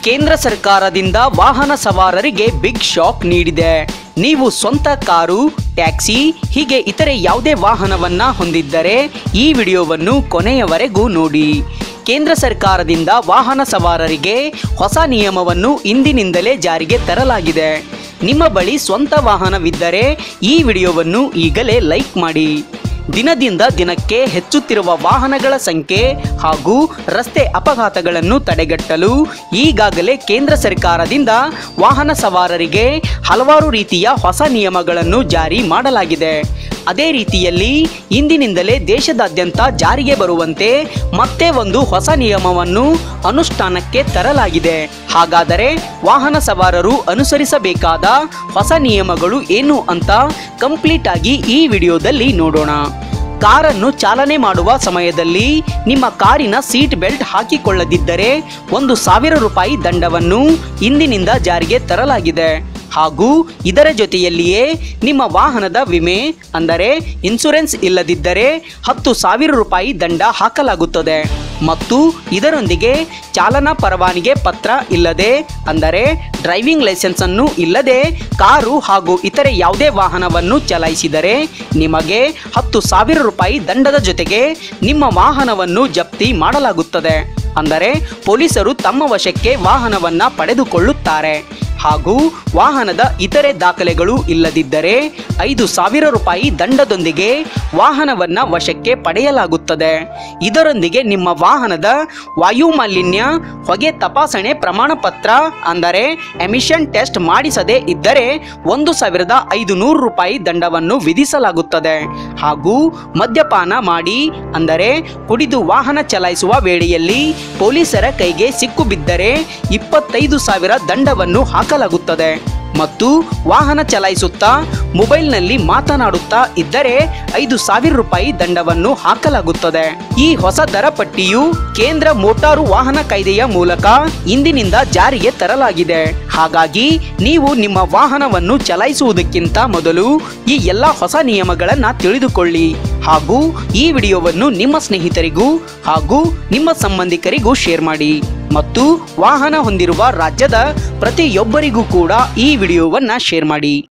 ಕೇಂದ್ರ ಸರ್ಕಾರದಿಂದ ವಾಹನ ಸವಾರರಿಗೆ ಬಿಗ್ ಶಾಕ್ ನೀಡಿದೆ ನೀವು ಸ್ವಂತ ಕಾರು ಟ್ಯಾಕ್ಸಿ ಹೀಗೆ ಇತರೆ ಯಾವುದೇ ವಾಹನವನ್ನ ಹೊಂದಿದ್ದರೆ ಈ ವಿಡಿಯೋವನ್ನು ಕೊನೆಯವರೆಗೂ ನೋಡಿ ಕೇಂದ್ರ ಸರ್ಕಾರದಿಂದ ವಾಹನ ಸವಾರರಿಗೆ ಹೊಸ ನಿಯಮವನ್ನು ಇಂದಿನಿಂದಲೇ ಜಾರಿಗೆ ತರಲಾಗಿದೆ ನಿಮ್ಮ ಬಳಿ ಸ್ವಂತ ವಾಹನವಿದ್ದರೆ ಈ ವಿಡಿಯೋವನ್ನು ಈಗಲೇ ಲೈಕ್ ಮಾಡಿ ದಿನದಿಂದ ದಿನಕ್ಕೆ ಹೆಚ್ಚುತ್ತಿರುವ ವಾಹನಗಳ ಸಂಖ್ಯೆ ಹಾಗೂ ರಸ್ತೆ ಅಪಘಾತಗಳನ್ನು ತಡೆಗಟ್ಟಲು ಈಗಾಗಲೇ ಕೇಂದ್ರ ಸರ್ಕಾರದಿಂದ ವಾಹನ ಸವಾರರಿಗೆ ಹಲವಾರು ರೀತಿಯ ಹೊಸ ನಿಯಮಗಳನ್ನು ಜಾರಿ ಮಾಡಲಾಗಿದೆ ಅದೇ ರೀತಿಯಲ್ಲಿ ಇಂದಿನಿಂದಲೇ ದೇಶದಾದ್ಯಂತ ಜಾರಿಗೆ ಬರುವಂತೆ ಮತ್ತೆ ಒಂದು ಹೊಸ ನಿಯಮವನ್ನು ಅನುಷ್ಠಾನಕ್ಕೆ ತರಲಾಗಿದೆ ಹಾಗಾದರೆ ವಾಹನ ಸವಾರರು ಅನುಸರಿಸಬೇಕಾದ ಹೊಸ ನಿಯಮಗಳು ಏನು ಅಂತ ಕಂಪ್ಲೀಟ್ ಆಗಿ ಈ ವಿಡಿಯೋದಲ್ಲಿ ನೋಡೋಣ ಕಾರನ್ನು ಚಾಲನೆ ಮಾಡುವ ಸಮಯದಲ್ಲಿ ನಿಮ್ಮ ಕಾರಿನ ಸೀಟ್ ಬೆಲ್ಟ್ ಹಾಕಿಕೊಳ್ಳದಿದ್ದರೆ ಒಂದು ಸಾವಿರ ರೂಪಾಯಿ ದಂಡವನ್ನು ಇಂದಿನಿಂದ ಜಾರಿಗೆ ತರಲಾಗಿದೆ ಹಾಗೂ ಇದರ ಜೊತೆಯಲ್ಲಿಯೇ ನಿಮ್ಮ ವಾಹನದ ವಿಮೆ ಅಂದರೆ ಇನ್ಸುರೆನ್ಸ್ ಇಲ್ಲದಿದ್ದರೆ ಹತ್ತು ಸಾವಿರ ರೂಪಾಯಿ ದಂಡ ಹಾಕಲಾಗುತ್ತದೆ ಮತ್ತು ಇದರೊಂದಿಗೆ ಚಾಲನಾ ಪರವಾನಿಗೆ ಪತ್ರ ಇಲ್ಲದೆ ಅಂದರೆ ಡ್ರೈವಿಂಗ್ ಲೈಸೆನ್ಸ್ ಅನ್ನು ಇಲ್ಲದೆ ಕಾರು ಹಾಗೂ ಇತರೆ ಯಾವುದೇ ವಾಹನವನ್ನು ಚಲಾಯಿಸಿದರೆ ನಿಮಗೆ ಹತ್ತು ಸಾವಿರ ರೂಪಾಯಿ ದಂಡದ ಜೊತೆಗೆ ನಿಮ್ಮ ವಾಹನವನ್ನು ಜಪ್ತಿ ಮಾಡಲಾಗುತ್ತದೆ ಅಂದರೆ ಪೊಲೀಸರು ತಮ್ಮ ವಶಕ್ಕೆ ವಾಹನವನ್ನ ಪಡೆದುಕೊಳ್ಳುತ್ತಾರೆ ಹಾಗೂ ವಾಹನದ ಇತರೆ ದಾಖಲೆಗಳು ಇಲ್ಲದಿದ್ದರೆ ಐದು ಸಾವಿರ ರೂಪಾಯಿ ದಂಡದೊಂದಿಗೆ ವಾಹನವನ್ನ ವಶಕ್ಕೆ ಪಡೆಯಲಾಗುತ್ತದೆ ಇದರೊಂದಿಗೆ ನಿಮ್ಮ ವಾಹನದ ವಾಯು ಮಾಲಿನ್ಯ ಹೊಗೆ ತಪಾಸಣೆ ಪ್ರಮಾಣ ಪತ್ರ ಅಂದರೆ ಎಮಿಷನ್ ಟೆಸ್ಟ್ ಮಾಡಿಸದೇ ಇದ್ದರೆ ಒಂದು ಸಾವಿರದ ಐದು ನೂರು ರೂಪಾಯಿ ದಂಡವನ್ನು ವಿಧಿಸಲಾಗುತ್ತದೆ ಹಾಗೂ ಮದ್ಯಪಾನ ಮಾಡಿ ಅಂದರೆ ಕುಡಿದು ವಾಹನ ಚಲಾಯಿಸುವ ವೇಳೆಯಲ್ಲಿ ಪೊಲೀಸರ ಕೈಗೆ ಸಿಕ್ಕು ಬಿದ್ದರೆ ಇಪ್ಪತ್ತೈದು ಸಾವಿರ ದಂಡವನ್ನು ಹಾಕಲಾಗುತ್ತದೆ ಮತ್ತು ವಾಹನ ಚಲಾಯಿಸುತ್ತಾ ಮೊಬೈಲ್ನಲ್ಲಿ ಮಾತನಾಡುತ್ತಾ ಇದ್ದರೆ ಐದು ಸಾವಿರ ರೂಪಾಯಿ ದಂಡವನ್ನು ಹಾಕಲಾಗುತ್ತದೆ ಈ ಹೊಸ ದರ ಪಟ್ಟಿಯು ಕೇಂದ್ರ ಮೋಟಾರು ವಾಹನ ಕಾಯ್ದೆಯ ಮೂಲಕ ಇಂದಿನಿಂದ ಜಾರಿಗೆ ತರಲಾಗಿದೆ ಹಾಗಾಗಿ ನೀವು ನಿಮ್ಮ ವಾಹನವನ್ನು ಚಲಾಯಿಸುವುದಕ್ಕಿಂತ ಮೊದಲು ಈ ಎಲ್ಲ ಹೊಸ ನಿಯಮಗಳನ್ನ ತಿಳಿದುಕೊಳ್ಳಿ ಹಾಗೂ ಈ ವಿಡಿಯೋವನ್ನು ನಿಮ್ಮ ಸ್ನೇಹಿತರಿಗೂ ಹಾಗೂ ನಿಮ್ಮ ಸಂಬಂಧಿಕರಿಗೂ ಶೇರ್ ಮಾಡಿ ಮತ್ತು ವಾಹನ ಹೊಂದಿರುವ ರಾಜ್ಯದ ಪ್ರತಿಯೊಬ್ಬರಿಗೂ ಕೂಡ ಈ ವಿಡಿಯೋವನ್ನ ಶೇರ್ ಮಾಡಿ